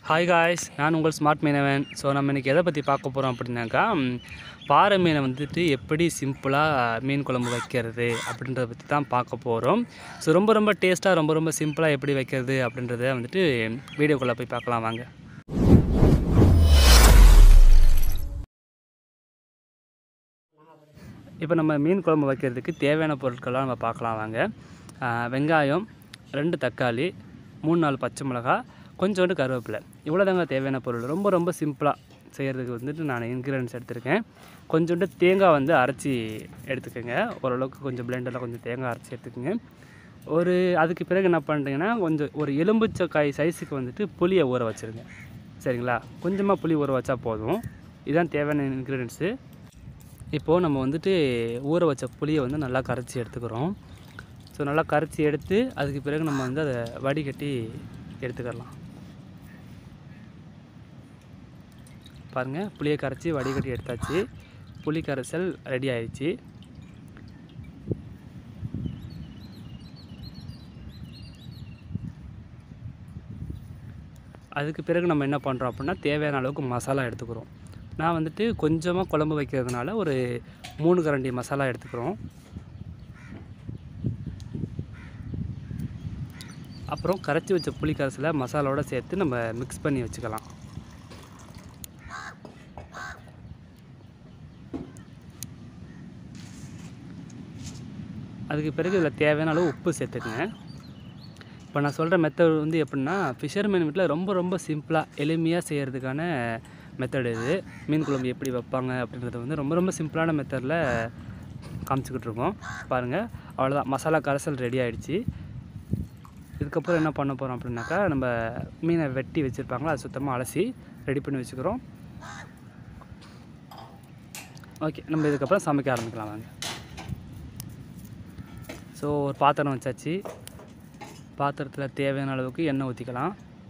hi guys நான் உங்கள் smart மீனவன் ஸோ நம்ம இன்றைக்கி எதை பற்றி பார்க்க போகிறோம் அப்படின்னாக்கா ம், பாறை மீனை வந்துட்டு எப்படி சிம்பிளாக மீன் குழம்பு வைக்கிறது அப்படின்றத பற்றி தான் பார்க்க போகிறோம் ஸோ ரொம்ப ரொம்ப டேஸ்ட்டாக ரொம்ப ரொம்ப சிம்பிளாக எப்படி வைக்கிறது அப்படின்றத வந்துட்டு வீடியோக்குள்ளே போய் பார்க்கலாம் வாங்க இப்போ நம்ம மீன் குழம்பு வைக்கிறதுக்கு தேவையான பொருட்கள்லாம் நம்ம பார்க்கலாம் வாங்க ஆ, வெங்காயம் ரெண்டு தக்காளி மூணு நாலு பச்சை மிளகா கொஞ்சோண்டு கருவேப்பிலை இவ்வளோ தாங்க தேவையான பொருள் ரொம்ப ரொம்ப சிம்பிளாக செய்கிறதுக்கு வந்துட்டு நான் இன்க்ரீடியன்ஸ் எடுத்திருக்கேன் கொஞ்சோண்டு தேங்காய் வந்து அரைச்சி எடுத்துக்கோங்க ஓரளவுக்கு கொஞ்சம் பிளெண்டரில் கொஞ்சம் தேங்காய் அரைச்சி எடுத்துக்கோங்க ஒரு அதுக்கு பிறகு என்ன பண்ணுறீங்கன்னா கொஞ்சம் ஒரு எலும்புச்சக்காய் சைஸுக்கு வந்துட்டு புளியை ஊற வச்சுருங்க சரிங்களா கொஞ்சமாக புளி ஊற வச்சா போதும் இதுதான் தேவையான இன்க்ரீடியன்ஸு இப்போது நம்ம வந்துட்டு ஊற வச்ச புளியை வந்து நல்லா கரைச்சி எடுத்துக்கிறோம் ஸோ நல்லா கரைச்சி எடுத்து அதுக்கு பிறகு நம்ம வந்து அதை வடிகட்டி எடுத்துக்கலாம் பாருங்கள் புளியை கரைச்சி வடிகட்டி எடுத்தாச்சு புளி கரைசல் ரெடி ஆயிடுச்சு அதுக்கு பிறகு நம்ம என்ன பண்ணுறோம் அப்படின்னா தேவையான அளவுக்கு மசாலா எடுத்துக்கிறோம் நான் வந்துட்டு கொஞ்சமாக குழம்பு வைக்கிறதுனால ஒரு மூணு கரண்டி மசாலா எடுத்துக்கிறோம் அப்புறம் கரைச்சி வச்ச புளி கரைசலை மசாலாவோட சேர்த்து நம்ம மிக்ஸ் பண்ணி வச்சுக்கலாம் அதுக்கு பிறகு இதில் தேவையான அளவு உப்பு சேர்த்துக்குங்க இப்போ நான் சொல்கிற மெத்தட் வந்து எப்படின்னா ஃபிஷர்மேன் வீட்டில் ரொம்ப ரொம்ப சிம்பிளாக எளிமையாக செய்கிறதுக்கான மெத்தட் இது மீன் குழம்பு எப்படி வைப்பாங்க அப்படின்றது வந்து ரொம்ப ரொம்ப சிம்பிளான மெத்தடில் காமிச்சிக்கிட்டு இருக்கோம் பாருங்கள் அவ்வளோதான் மசாலா கரைசல் ரெடி ஆயிடுச்சு இதுக்கப்புறம் என்ன பண்ண போகிறோம் அப்படின்னாக்கா நம்ம மீனை வெட்டி வச்சுருப்பாங்களா அதை சுத்தமாக அலசி ரெடி பண்ணி வச்சுக்கிறோம் ஓகே நம்ம இதுக்கப்புறம் சமைக்க ஆரம்பிக்கலாம் வாங்க ஸோ ஒரு பாத்திரம் வச்சாச்சு பாத்திரத்தில் தேவையான அளவுக்கு எண்ணெய் ஊற்றிக்கலாம்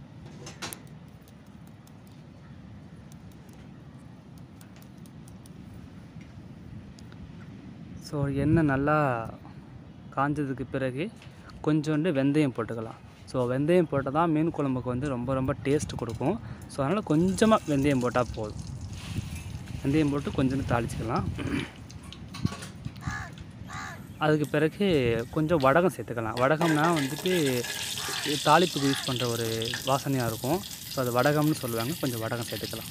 ஸோ எண்ணெய் நல்லா காஞ்சதுக்கு பிறகு கொஞ்சோண்டு வெந்தயம் போட்டுக்கலாம் ஸோ வெந்தயம் போட்டால் தான் மீன் குழம்புக்கு வந்து ரொம்ப ரொம்ப டேஸ்ட் கொடுக்கும் ஸோ அதனால் கொஞ்சமாக வெந்தயம் போட்டால் போதும் வெந்தயம் போட்டு கொஞ்சோண்டு தாளிச்சிக்கலாம் அதுக்கு பிறகு கொஞ்சம் வடகம் சேர்த்துக்கலாம் வடகம்னா வந்துட்டு தாளிப்புக்கு யூஸ் பண்ணுற ஒரு வாசனையாக இருக்கும் ஸோ அது வடகம்னு சொல்லுவாங்க கொஞ்சம் வடகம் சேர்த்துக்கலாம்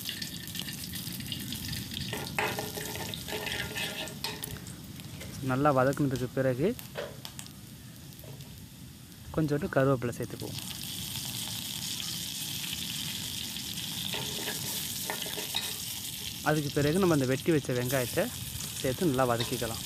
நல்லா வதக்குனதுக்கு பிறகு கொஞ்சோண்டு கருவேப்பிலை சேர்த்துக்குவோம் அதுக்கு பிறகு நம்ம அந்த வெட்டி வச்ச வெங்காயத்தை சேர்த்து நல்லா வதக்கிக்கலாம்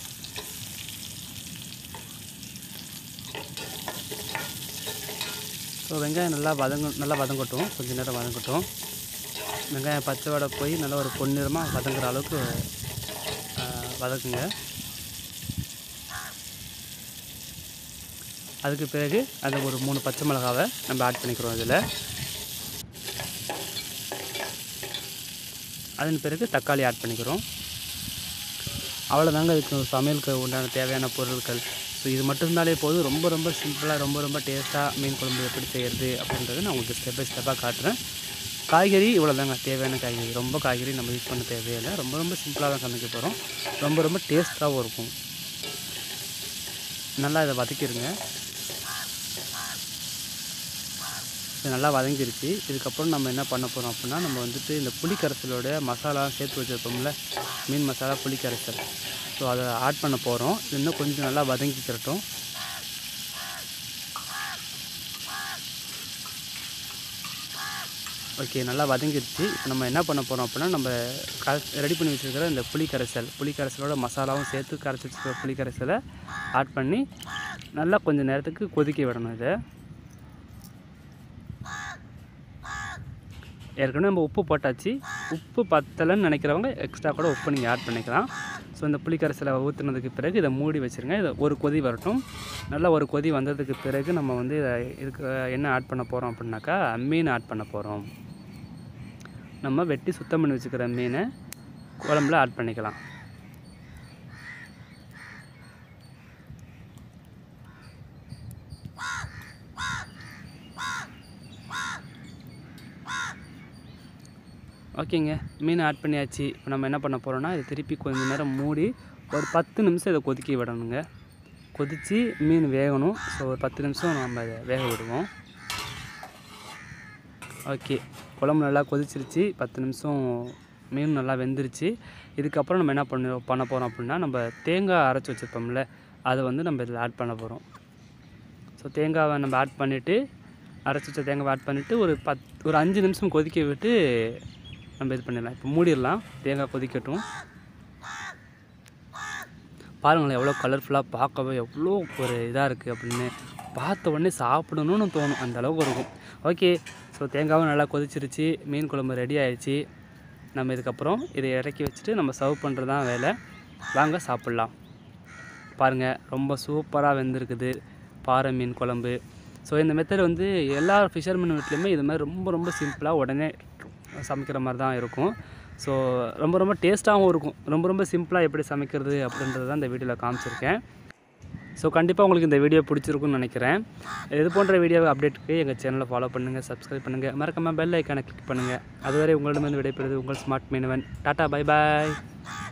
ஸோ வெங்காயம் நல்லா வதங்க நல்லா வதங்கட்டும் கொஞ்சம் நேரம் வதங்கட்டும் வெங்காயம் பச்சை வடை போய் நல்லா ஒரு பொன்னிறமாக வதங்குற அளவுக்கு ஆ, வதக்குங்க அதுக்கு பிறகு அந்த ஒரு மூணு பச்சை மிளகாவை நம்ம ஆட் பண்ணிக்கிறோம் இதில் அதன் பிறகு தக்காளி ஆட் பண்ணிக்கிறோம் அவ்வளோதாங்க இதுக்கு சமையலுக்கு உண்டான தேவையான பொருட்கள் ஸோ இது மட்டும் இருந்தாலே போதும் ரொம்ப ரொம்ப சிம்பிளாக ரொம்ப ரொம்ப டேஸ்ட்டாக மீன் குழம்பு எப்படி செய்கிறது அப்படின்றத நான் உங்களுக்கு ஸ்டெப் பை ஸ்டெப்பாக காட்டுறேன் காய்கறி இவ்வளோதாங்க தேவையான காய்கறி ரொம்ப காய்கறி நம்ம யூஸ் பண்ண தேவையில்லை ரொம்ப ரொம்ப சிம்பிளாக தான் சமைக்க போகிறோம் ரொம்ப ரொம்ப டேஸ்ட்டாகவும் இருக்கும் நல்லா இதை வதக்கிடுங்க இது நல்லா வதங்கிருச்சு இதுக்கப்புறம் நம்ம என்ன பண்ண போகிறோம் அப்படின்னா நம்ம வந்துட்டு இந்த புளி கரைசலோட மசாலா சேர்த்து வச்சுருப்போம்ல மீன் மசாலா புளி கரைசல் ஸோ அதை ஆட் பண்ண போகிறோம் இன்னும் கொஞ்சம் நல்லா வதங்கிக்கிறட்டும் ஓகே நல்லா வதங்கிருச்சு இப்போ நம்ம என்ன பண்ண போகிறோம் அப்படின்னா நம்ம க ரெடி பண்ணி வச்சுருக்கிற இந்த புளி கரைசல் புளி கரைசலோட மசாலாவும் சேர்த்து கரைச்சி வச்சுருக்கிற புளி கரைசலை ஆட் பண்ணி நல்லா கொஞ்சம் நேரத்துக்கு கொதிக்க விடணும் இதை ஏற்கனவே நம்ம உப்பு போட்டாச்சு உப்பு பத்தலைன்னு நினைக்கிறவங்க எக்ஸ்ட்ரா கூட உப்பு நீங்கள் ஆட் பண்ணிக்கலாம் ஸோ இந்த புளிக்கரைசலை ஊற்றுனதுக்கு பிறகு இதை மூடி வச்சுருங்க இதை ஒரு கொதி வரட்டும் நல்லா ஒரு கொதி வந்ததுக்கு பிறகு நம்ம வந்து இதை இதுக்கு என்ன ஆட் பண்ண போகிறோம் அப்படின்னாக்கா மீன் ஆட் பண்ண போகிறோம் நம்ம வெட்டி சுத்தம் பண்ணி வச்சுக்கிற மீனை குழம்புல ஆட் பண்ணிக்கலாம் ஓகேங்க மீன் ஆட் பண்ணியாச்சு இப்போ நம்ம என்ன பண்ண போகிறோம்னா இதை திருப்பி கொஞ்ச நேரம் மூடி ஒரு பத்து நிமிஷம் இதை கொதிக்க விடணுங்க கொதித்து மீன் வேகணும் ஸோ ஒரு பத்து நிமிஷம் நம்ம இதை வேக விடுவோம் ஓகே குழம்பு நல்லா கொதிச்சிருச்சு பத்து நிமிஷம் மீன் நல்லா வெந்துருச்சு இதுக்கப்புறம் நம்ம என்ன பண்ண பண்ண போகிறோம் அப்படின்னா நம்ம தேங்காய் அரைச்சி வச்சுருப்போம்ல அதை வந்து நம்ம இதில் ஆட் பண்ண போகிறோம் ஸோ தேங்காவை நம்ம ஆட் பண்ணிவிட்டு அரைச்சி வச்ச தேங்காவை ஆட் பண்ணிவிட்டு ஒரு பத் ஒரு அஞ்சு நிமிஷம் கொதிக்க விட்டு நம்ம இது பண்ணிடலாம் இப்போ மூடிடலாம் தேங்காய் கொதிக்கட்டும் பாருங்களேன் எவ்வளோ கலர்ஃபுல்லாக பார்க்கவே எவ்வளோ ஒரு இதாக இருக்குது அப்படின்னு பார்த்த உடனே சாப்பிடணும்னு தோணும் அந்த அளவுக்கு இருக்கும் ஓகே ஸோ தேங்காவும் நல்லா கொதிச்சிருச்சு மீன் குழம்பு ரெடி ஆயிடுச்சு நம்ம இதுக்கப்புறம் இதை இறக்கி வச்சுட்டு நம்ம சர்வ் பண்ணுறது தான் வேலை வாங்க சாப்பிட்லாம் பாருங்கள் ரொம்ப சூப்பராக வெந்திருக்குது பாறை மீன் குழம்பு ஸோ இந்த மெத்தட் வந்து எல்லா ஃபிஷர்மேன் வீட்லேயுமே இது மாதிரி ரொம்ப ரொம்ப சிம்பிளாக உடனே சமைக்கிற மாதிரி தான் இருக்கும் ஸோ ரொம்ப ரொம்ப டேஸ்ட்டாகவும் இருக்கும் ரொம்ப ரொம்ப சிம்பிளாக எப்படி சமைக்கிறது அப்படின்றது தான் இந்த வீடியோவில் காமிச்சிருக்கேன் ஸோ கண்டிப்பாக உங்களுக்கு இந்த வீடியோ பிடிச்சிருக்குன்னு நினைக்கிறேன் இது போன்ற வீடியோவை அப்டேட்டுக்கு எங்கள் சேனலை ஃபாலோ பண்ணுங்கள் சப்ஸ்கிரைப் பண்ணுங்கள் மறக்காமல் பெல் ஐக்கானை கிளிக் பண்ணுங்கள் அதுவரை உங்களிடமிருந்து விடைபெறுது உங்கள் ஸ்மார்ட் மீனவன் டாட்டா பை பாய்